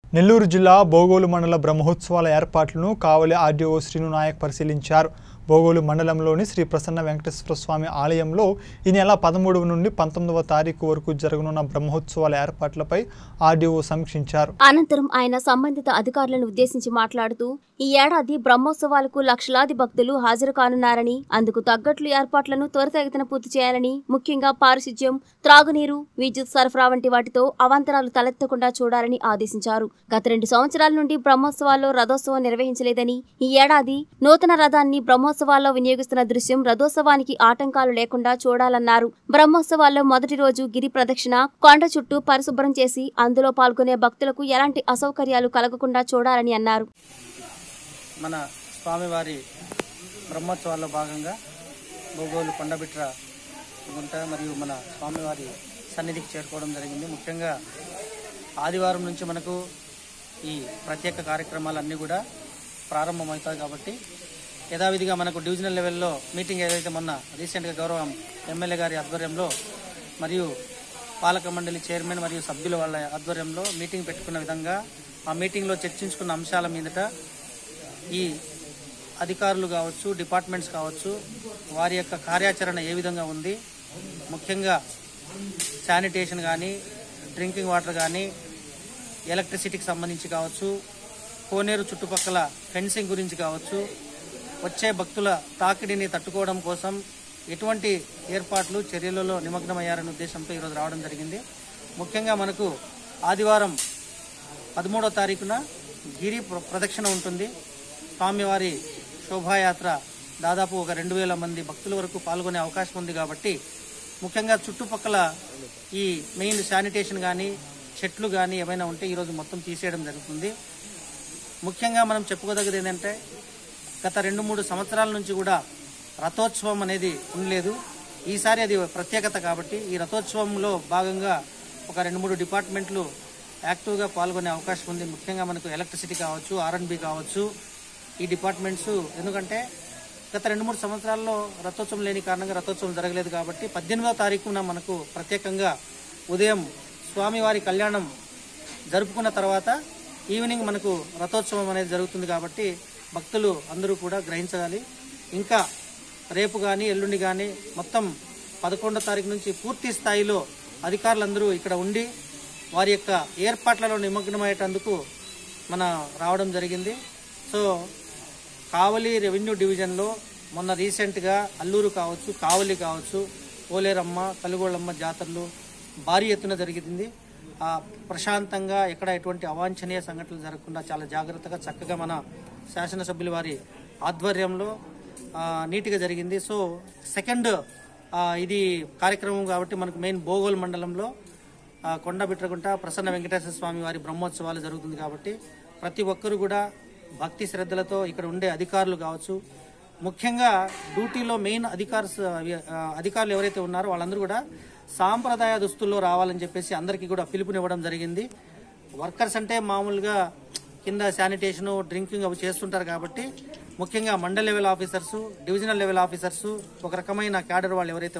నెల్లూరు జిల్లా బోగోలు మండల బ్రహ్మోత్సవాల ఏర్పాట్లను కావలి ఆర్డీఓ శ్రీను నాయక్ పరిశీలించారు బోగోలు మండలంలోని శ్రీ ప్రసన్న వెంకటేశ్వర స్వామి ఆలయంలో ఈ నెల పదమూడవ నుండి పంతొమ్మిదవ తారీఖు వరకు జరగనున్న బ్రహ్మోత్సవాల ఏర్పాట్లపై ఆర్డీఓ సమీక్షించారు అనంతరం ఆయన సంబంధిత అధికారులను ఉద్దేశించి మాట్లాడుతూ ఈ ఏడాది బ్రహ్మోత్సవాలకు లక్షలాది భక్తులు హాజరు కానున్నారని అందుకు తగ్గట్లు ఏర్పాట్లను త్వరితగతిన పూర్తి చేయాలని ముఖ్యంగా పారిశుధ్యం త్రాగునీరు విద్యుత్ సరఫరా వంటి వాటితో అవాంతరాలు తలెత్తకుండా చూడాలని ఆదేశించారు గత రెండు సంవత్సరాల నుండి బ్రహ్మోత్సవాల్లో రథోత్సవం నిర్వహించలేదని ఈ ఏడాది నూతన రథాన్ని బ్రహ్మోత్సవాల్లో వినియోగిస్తున్న దృశ్యం రథోత్సవానికి ఆటంకాలు లేకుండా చూడాలన్నారు బ్రహ్మోత్సవాల్లో మొదటి రోజు గిరి ప్రదక్షిణ కొండ చుట్టూ పరిశుభ్రం చేసి అందులో పాల్గొనే భక్తులకు ఎలాంటి అసౌకర్యాలు కలగకుండా చూడాలని అన్నారు మన స్వామివారి బ్రహ్మోత్సవాల్లో భాగంగా భూగోలు కొండబిట్ర గుంట మరియు మన స్వామివారి సన్నిధికి చేరుకోవడం జరిగింది ముఖ్యంగా ఆదివారం నుంచి మనకు ఈ ప్రత్యేక కార్యక్రమాలన్నీ కూడా ప్రారంభమవుతాయి కాబట్టి యథావిధిగా మనకు డివిజనల్ లెవెల్లో మీటింగ్ ఏదైతే మొన్న రీసెంట్గా గౌరవం ఎమ్మెల్యే గారి ఆధ్వర్యంలో మరియు పాలక మండలి చైర్మన్ మరియు సభ్యుల వాళ్ళ ఆధ్వర్యంలో మీటింగ్ పెట్టుకున్న విధంగా ఆ మీటింగ్లో చర్చించుకున్న అంశాల మీదట ఈ అధికారులు కావచ్చు డిపార్ట్మెంట్స్ కావచ్చు వారి యొక్క కార్యాచరణ ఏ విధంగా ఉంది ముఖ్యంగా శానిటేషన్ కానీ డ్రింకింగ్ వాటర్ కానీ ఎలక్ట్రిసిటీకి సంబంధించి కావచ్చు కోనేరు చుట్టుపక్కల ఫెన్సింగ్ గురించి కావచ్చు వచ్చే భక్తుల తాకిడిని తట్టుకోవడం కోసం ఎటువంటి ఏర్పాట్లు చర్యలలో నిమగ్నమయ్యారనే ఉద్దేశంతో ఈరోజు రావడం జరిగింది ముఖ్యంగా మనకు ఆదివారం పదమూడో తారీఖున గిరి ప్ర- ప్రదక్షిణ ఉంటుంది స్వామివారి శోభాయాత్ర దాదాపు ఒక రెండు వేల మంది భక్తుల వరకు పాల్గొనే అవకాశం ఉంది కాబట్టి ముఖ్యంగా చుట్టుపక్కల ఈ మెయిన్ శానిటేషన్ కానీ చెట్లు కానీ ఏమైనా ఉంటే ఈరోజు మొత్తం తీసేయడం జరుగుతుంది ముఖ్యంగా మనం చెప్పుకోదగ్గది ఏంటంటే గత రెండు మూడు సంవత్సరాల నుంచి కూడా రథోత్సవం అనేది ఉండలేదు ఈసారి అది ప్రత్యేకత కాబట్టి ఈ రథోత్సవంలో భాగంగా ఒక రెండు మూడు డిపార్ట్మెంట్లు యాక్టివ్గా పాల్గొనే అవకాశం ఉంది ముఖ్యంగా మనకు ఎలక్ట్రిసిటీ కావచ్చు ఆర్ఎన్బి కావచ్చు ఈ డిపార్ట్మెంట్స్ ఎందుకంటే గత రెండు మూడు సంవత్సరాల్లో రథోత్సవం లేని కారణంగా రథోత్సవం జరగలేదు కాబట్టి పద్దెనిమిదవ తారీఖున మనకు ప్రత్యేకంగా ఉదయం స్వామివారి కళ్యాణం జరుపుకున్న తర్వాత ఈవినింగ్ మనకు రథోత్సవం అనేది జరుగుతుంది కాబట్టి భక్తులు అందరూ కూడా గ్రహించాలి ఇంకా రేపు కానీ ఎల్లుండి కానీ మొత్తం పదకొండో తారీఖు నుంచి పూర్తి స్థాయిలో అధికారులందరూ ఇక్కడ ఉండి వారి యొక్క ఏర్పాట్లలో నిమగ్నమయ్యేటందుకు మన రావడం జరిగింది సో కావలి రెవెన్యూ డివిజన్లో మొన్న రీసెంట్గా అల్లూరు కావచ్చు కావలి కావచ్చు ఓలేరమ్మ కలుగోళ్ళమ్మ జాతరలు భారీ ఎత్తున జరిగింది ఆ ప్రశాంతంగా ఎక్కడ ఎటువంటి అవాంఛనీయ సంఘటనలు జరగకుండా చాలా జాగ్రత్తగా చక్కగా మన శాసనసభ్యుల వారి ఆధ్వర్యంలో ఆ, నీట్గా జరిగింది సో సెకండ్ ఆ, ఇది కార్యక్రమం కాబట్టి మనకు మెయిన్ బోగోల్ మండలంలో ఆ, కొండ బిట్రగుంట ప్రసన్న వెంకటేశ్వర స్వామి వారి బ్రహ్మోత్సవాలు జరుగుతుంది కాబట్టి ప్రతి ఒక్కరు కూడా భక్తి శ్రద్ధలతో ఇక్కడ ఉండే అధికారులు కావచ్చు ముఖ్యంగా డ్యూటీలో మెయిన్ అధికార అధికారులు ఎవరైతే ఉన్నారో వాళ్ళందరూ కూడా సాంప్రదాయ దుస్తుల్లో రావాలని చెప్పేసి అందరికీ కూడా పిలుపునివ్వడం జరిగింది వర్కర్స్ అంటే మామూలుగా కింద శానిటేషన్ డ్రింకింగ్ అవి చేస్తుంటారు కాబట్టి ముఖ్యంగా mandal level officers divisional level officers ఒక రకమైన క్యాడర్ వాళ్ళు ఎవరైతే